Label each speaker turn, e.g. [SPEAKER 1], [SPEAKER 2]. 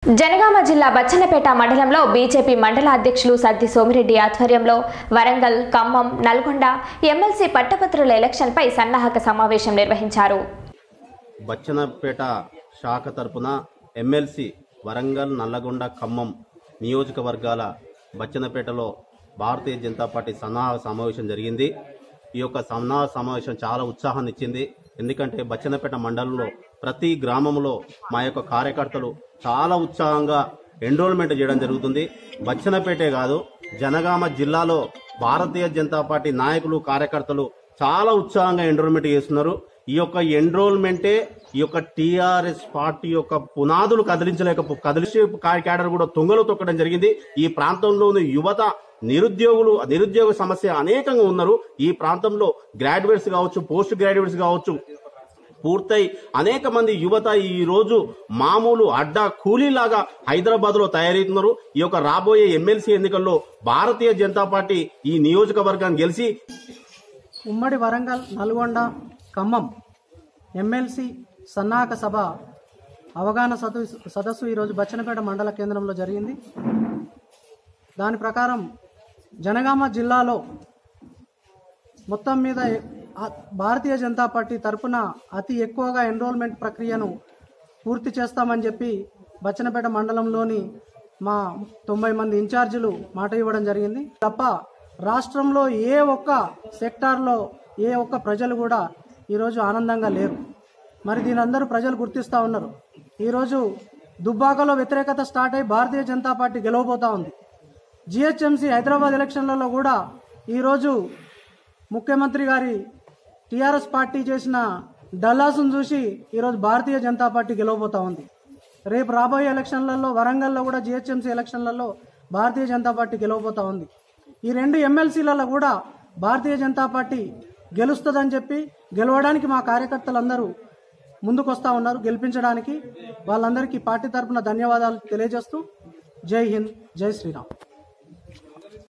[SPEAKER 1] జనగామ జిల్లా బచ్చన్నపేట మండలంలో బీజేపీ మండల అధ్యక్షులు సద్ది సోమిరెడ్డి ఆధ్వర్యంలో వరంగల్ ఖమ్మం నల్గొండ ఎమ్మెల్సీ పట్టభద్రుల ఎలక్షన్పై సన్నాహక సమావేశం నిర్వహించారు
[SPEAKER 2] బచ్చనపేట శాఖ తరపున ఎమ్మెల్సీ వరంగల్ నల్లగొండ ఖమ్మం నియోజకవర్గాల బచ్చనపేటలో భారతీయ జనతా పార్టీ సన్నాహక సమావేశం జరిగింది ఈ యొక్క సన్నాహక సమావేశం చాలా ఉత్సాహాన్ని ఇచ్చింది ఎందుకంటే బచ్చనపేట మండలంలో ప్రతి గ్రామంలో మా యొక్క కార్యకర్తలు చాలా ఉత్సాహంగా ఎన్రోల్మెంట్ చేయడం జరుగుతుంది బచ్చనపేటే కాదు జనగామ జిల్లాలో భారతీయ జనతా పార్టీ నాయకులు కార్యకర్తలు చాలా ఉత్సాహంగా ఎన్రోల్మెంట్ చేస్తున్నారు ఈ యొక్క ఎన్రోల్మెంటే ఈ యొక్క టిఆర్ఎస్ పార్టీ యొక్క పునాదులు కదిలించలేక కదిలించే క్యాడర్ కూడా తొంగలు తొక్కడం జరిగింది ఈ ప్రాంతంలోని యువత నిరుద్యోగులు నిరుద్యోగ సమస్య అనేకంగా ఉన్నారు ఈ ప్రాంతంలో గ్రాడ్యుయేట్స్ కావచ్చు పోస్ట్ గ్రాడ్యుయేట్స్ కావచ్చు పూర్తయి అనేక మంది యువత ఈ రోజు మామూలు అడ్డా కూలీలాగా హైదరాబాద్ లో తయారవుతున్నారు ఈ యొక్క రాబోయే ఎమ్మెల్సీ ఎన్నికల్లో భారతీయ జనతా పార్టీ ఈ నియోజకవర్గాన్ని గెలిచి
[SPEAKER 3] ఉమ్మడి వరంగల్ నల్గొండ ఖమ్మం ఎమ్మెల్సీ సన్నాహక సభ అవగాహన సదస్సు సదస్సు ఈరోజు బచ్చనపేట మండల కేంద్రంలో జరిగింది దాని ప్రకారం జనగామ జిల్లాలో మొత్తం మీద ఎ- ఆ- భారతీయ జనతా పార్టీ తరపున అతి ఎక్కువగా ఎన్రోల్మెంట్ ప్రక్రియను పూర్తి చేస్తామని చెప్పి బచ్చనపేట మండలంలోని మా తొంభై మంది ఇన్ఛార్జీలు మాట ఇవ్వడం జరిగింది తప్ప రాష్ట్రంలో ఏ ఒక్క సెక్టార్లో ఏ ఒక్క ప్రజలు కూడా ఈరోజు ఆనందంగా లేరు మరి దీని అందరూ ప్రజలు గుర్తిస్తూ ఉన్నారు ఈరోజు దుబ్బాకలో వ్యతిరేకత స్టార్ట్ అయి భారతీయ జనతా పార్టీ గెలవబోతా ఉంది జిహెచ్ఎంసీ హైదరాబాద్ ఎలక్షన్లలో కూడా ఈరోజు ముఖ్యమంత్రి గారి టీఆర్ఎస్ పార్టీ చేసిన డల్లాసును చూసి ఈరోజు భారతీయ జనతా పార్టీ గెలవబోతా ఉంది రేపు రాబోయే ఎలక్షన్లలో వరంగల్లో కూడా జిహెచ్ఎంసీ ఎలక్షన్లలో భారతీయ జనతా పార్టీ గెలవబోతా ఉంది ఈ రెండు ఎమ్మెల్సీలలో కూడా భారతీయ జనతా పార్టీ గెలుస్తుందని చెప్పి గెలవడానికి మా కార్యకర్తలందరూ ముందుకొస్తా ఉన్నారు గెలిపించడానికి వాళ్ళందరికీ పార్టీ తరపున ధన్యవాదాలు తెలియజేస్తూ జై హింద్ జై శ్రీరామ్